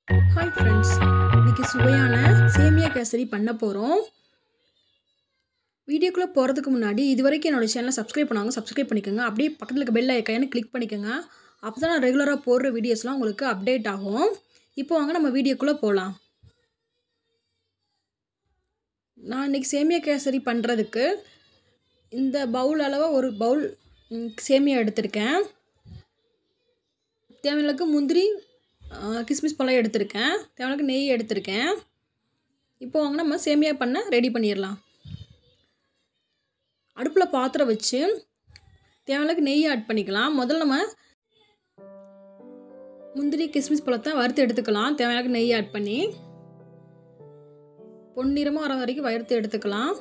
hi friends இன்னைக்கு சுவையான சேமியா கேசரி பண்ண போகிறோம் வீடியோக்குள்ளே போகிறதுக்கு முன்னாடி இது வரைக்கும் என்னோட சேனலை சப்ஸ்கிரைப் பண்ணாங்க சப்ஸ்கிரைப் பண்ணிக்கோங்க அப்படியே பக்கத்தில் இருக்க பெல் ஐக்கானு கிளிக் பண்ணிக்கோங்க அப்போ தான் நான் ரெகுலராக போடுற வீடியோஸ்லாம் உங்களுக்கு அப்டேட் ஆகும் இப்போ வாங்க நம்ம வீடியோக்குள்ளே போகலாம் நான் இன்றைக்கி சேமியா கேசரி பண்ணுறதுக்கு இந்த பவுல் அளவாக ஒரு பவுல் ம், சேமியா எடுத்திருக்கேன் தேவையானக்கு முந்திரி ஆ, கிஸ்மிஸ் பழம் எடுத்திருக்கேன் தேவையானக்கு நெய் எடுத்திருக்கேன் இப்போ வாங்க நம்ம சேமியா பண்ண ரெடி பண்ணிடலாம் அடுப்பில் பாத்திரம் வச்சு தேவையானக்கு நெய் ஆட் பண்ணிக்கலாம் முதல்ல நம்ம முந்திரி கிஸ்மிஸ் பழத்தை வறுத்து எடுத்துக்கலாம் தேவையானக்கு நெய் ஆட் பண்ணி பொன்னிறமாக வர வரைக்கும் வறுத்து எடுத்துக்கலாம்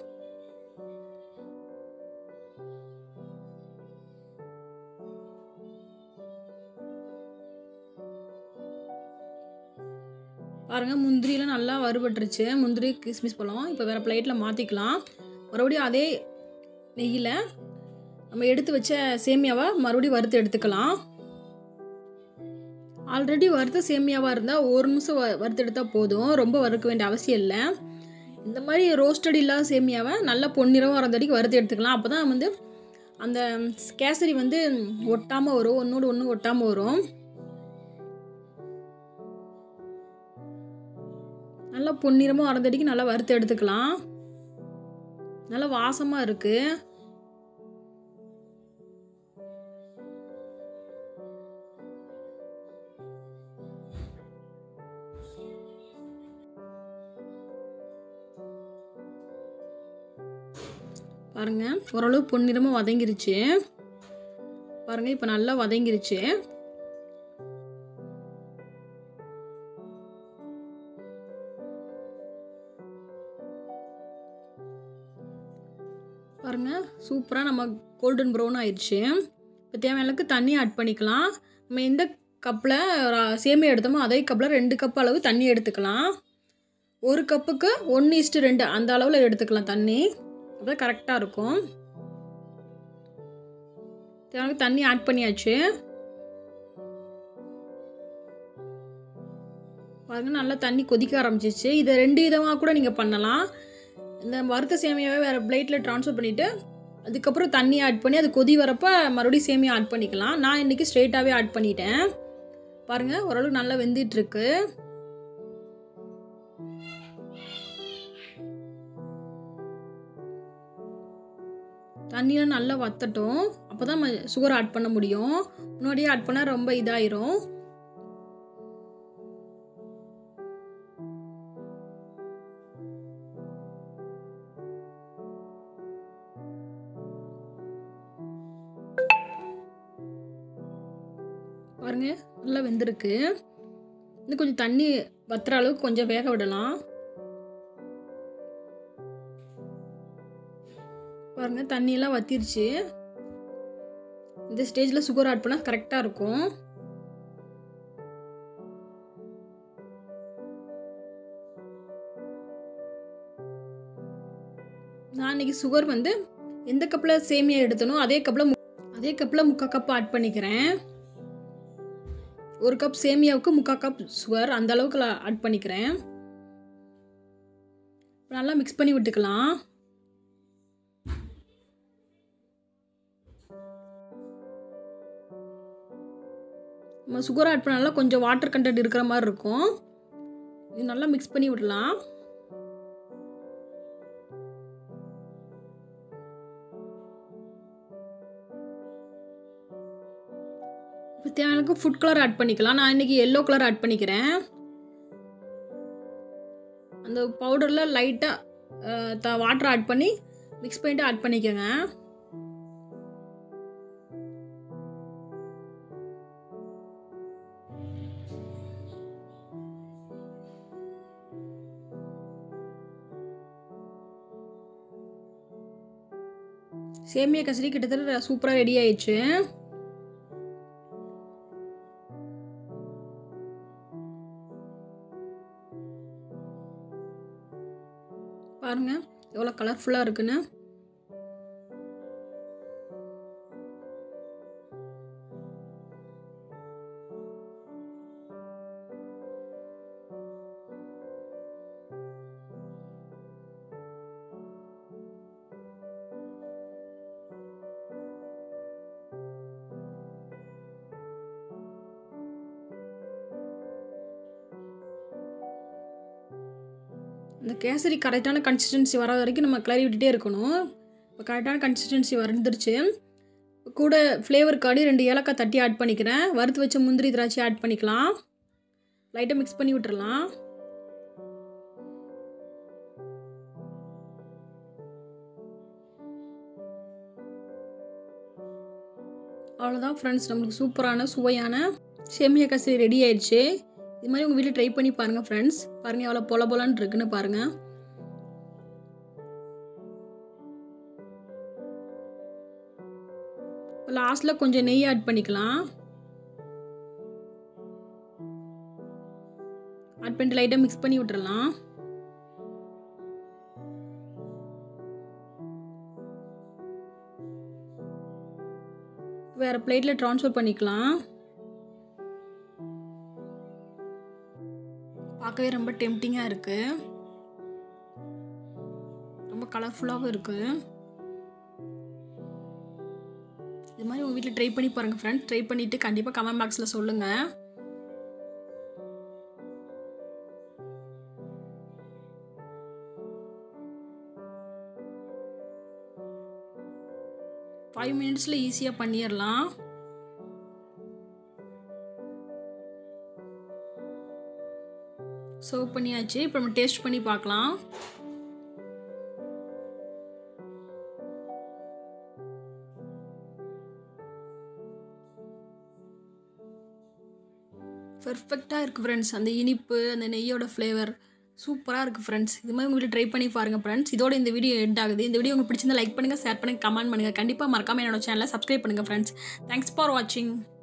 பாருங்கள் முந்திரிலாம் நல்லா வறுபட்டுருச்சு முந்திரி கிஸ்மிஸ் பழம் இப்போ வேறு பிளேட்டில் மாற்றிக்கலாம் மறுபடியும் அதே நெய்யில் நம்ம எடுத்து வச்ச சேமியாவை மறுபடியும் வறுத்து எடுத்துக்கலாம் ஆல்ரெடி வறுத்த சேமியாவாக இருந்தால் ஒரு நிமிஷம் வ வறுத்து எடுத்தால் போதும் ரொம்ப வறுக்க வேண்டிய அவசியம் இல்லை இந்த மாதிரி ரோஸ்டட் இல்லாத சேமியாவை நல்லா பொன்னிறம் வர வரைக்கும் வறுத்து எடுத்துக்கலாம் அப்போ தான் வந்து அந்த கேசரி வந்து ஒட்டாமல் வரும் ஒன்றோடு ஒன்று ஒட்டாமல் வரும் நல்லா பொன்னிறமாக வரந்தடிக்கு நல்லா வறுத்து எடுத்துக்கலாம் நல்லா வாசமாக இருக்குது பாருங்க ஓரளவு பொன்னிறமாக வதங்கிருச்சு பாருங்க இப்போ நல்லா வதங்கிருச்சு பாருங்க சூப்பராக நம்ம கோல்டன் ப்ரௌன் ஆயிடுச்சு இப்போ தேவையான அளவுக்கு தண்ணி ஆட் பண்ணிக்கலாம் நம்ம எந்த கப்பில் சேமியா எடுத்தோமோ அதே கப்பில் ரெண்டு கப் அளவு தண்ணி எடுத்துக்கலாம் ஒரு கப்புக்கு ஒன்று இஸ்ட்டு ரெண்டு அந்த அளவில் எடுத்துக்கலாம் தண்ணி அப்போ கரெக்டாக இருக்கும் தேவையான தண்ணி ஆட் பண்ணியாச்சு பாருங்க நல்லா தண்ணி கொதிக்க ஆரம்பிச்சிச்சு இதை ரெண்டு விதமாக கூட நீங்கள் பண்ணலாம் இந்த வறுத்த சேமியாவை வேறு பிளேட்டில் ட்ரான்ஸ்ஃபர் பண்ணிவிட்டு அதுக்கப்புறம் தண்ணி ஆட் பண்ணி அது கொதி வரப்போ மறுபடியும் சேமியா ஆட் பண்ணிக்கலாம் நான் இன்றைக்கி ஸ்ட்ரெயிட்டாகவே ஆட் பண்ணிட்டேன் பாருங்கள் ஓரளவுக்கு நல்லா வெந்துட்டுருக்கு தண்ணியெலாம் நல்லா வத்தட்டும் அப்போ தான் நம்ம சுகர் ஆட் பண்ண முடியும் முன்னாடியே ஆட் பண்ணால் ரொம்ப இதாயிரும் பாருங்க நல்லா வெந்திருக்கு இன்னும் கொஞ்சம் தண்ணி வத்துற அளவுக்கு கொஞ்சம் வேக விடலாம் பாருங்க தண்ணியெல்லாம் வத்திருச்சு இந்த ஸ்டேஜில் சுகர் ஆட் பண்ணால் கரெக்டாக இருக்கும் நான் இன்னைக்கு சுகர் வந்து எந்த கப்பில் சேமியா எடுத்தனோ அதே கப்பில் அதே கப்பில் முக்கால் கப் ஆட் பண்ணிக்கிறேன் ஒரு கப் சேமியாவுக்கு முக்கால் கப் சுகர் அந்த அளவுக்கு ஆட் பண்ணிக்கிறேன் நல்லா மிக்ஸ் பண்ணி விட்டுக்கலாம் நம்ம சுகர் ஆட் பண்ணால கொஞ்சம் வாட்டர் கண்டென்ட் இருக்கிற மாதிரி இருக்கும் இது நல்லா மிக்ஸ் பண்ணி விடலாம் இப்போ தேவையான ஃபுட் கலர் ஆட் பண்ணிக்கலாம் நான் இன்றைக்கி எல்லோ கலர் ஆட் பண்ணிக்கிறேன் அந்த பவுடரில் லைட்டாக த வாட்டர் ஆட் பண்ணி மிக்ஸ் பண்ணிவிட்டு ஆட் பண்ணிக்கோங்க சேமியா கசரி கிட்டத்தட்ட சூப்பராக ரெடி ஆயிடுச்சு பாருங்க எவ்வளோ கலர்ஃபுல்லாக இருக்குன்னு இந்த கேசரி கரெக்டான கன்சிஸ்டன்சி வர வரைக்கும் நம்ம கிளறி விட்டுட்டே இருக்கணும் இப்போ கரெக்டான கன்சிஸ்டன்சி வந்துருச்சு கூட ஃப்ளேவருக்காடி ரெண்டு ஏலக்காய் தட்டி ஆட் பண்ணிக்கிறேன் வறுத்து வச்ச முந்திரி திராட்சை ஆட் பண்ணிக்கலாம் லைட்டாக மிக்ஸ் பண்ணி விட்டுறலாம் அவ்வளோதான் ஃப்ரெண்ட்ஸ் நம்மளுக்கு சூப்பரான சுவையான சேமியா கசரி ரெடி ஆயிடுச்சு இது மாதிரி உங்கள் வீட்டில் ட்ரை பண்ணி பாருங்கள் ஃப்ரெண்ட்ஸ் பாருங்கள் எவ்வளோ பொல பொலன்னு இருக்குன்னு பாருங்கள் லாஸ்ட்டில் கொஞ்சம் நெய் ஆட் பண்ணிக்கலாம் ஆட் பண்ணிட்டு லைட்டாக மிக்ஸ் பண்ணி விட்டுறலாம் வேறு பிளேட்டில் ட்ரான்ஸ்ஃபர் பண்ணிக்கலாம் பார்க்கவே ரொம்ப டெம்டிங்காக இருக்குது ரொம்ப கலர்ஃபுல்லாகவும் இருக்குது இது மாதிரி உங்கள் வீட்டில் ட்ரை பண்ணி பாருங்கள் ஃப்ரெண்ட்ஸ் ட்ரை பண்ணிவிட்டு கண்டிப்பாக கமெண்ட் பாக்ஸில் சொல்லுங்கள் ஃபைவ் மினிட்ஸில் ஈஸியாக பண்ணிடலாம் சர்வ் பண்ணியாச்சு இப்போ நம்ம டேஸ்ட் பண்ணி பார்க்கலாம் பெர்ஃபெக்டாக இருக்குது ஃப்ரெண்ட்ஸ் அந்த இனிப்பு அந்த நெய்யோட ஃப்ளேவர் சூப்பராக இருக்குது ஃப்ரெண்ட்ஸ் இது மாதிரி உங்கள் வீட்டில் ட்ரை பண்ணி பாருங்கள் ஃப்ரெண்ட்ஸ் இதோட இந்த வீடியோ எண்ட் ஆகுது இந்த வீடியோ உங்களுக்கு பிடிச்சிருந்தா லைக் பண்ணுங்கள் ஷேர் பண்ணுங்கள் கமெண்ட் பண்ணுங்கள் கண்டிப்பாக மறக்காமல் என்னோட சேனலை சப்ஸ்கிரைப் பண்ணுங்கள் ஃப்ரெண்ட்ஸ் தேங்க்ஸ் ஃபார் வாட்சிங்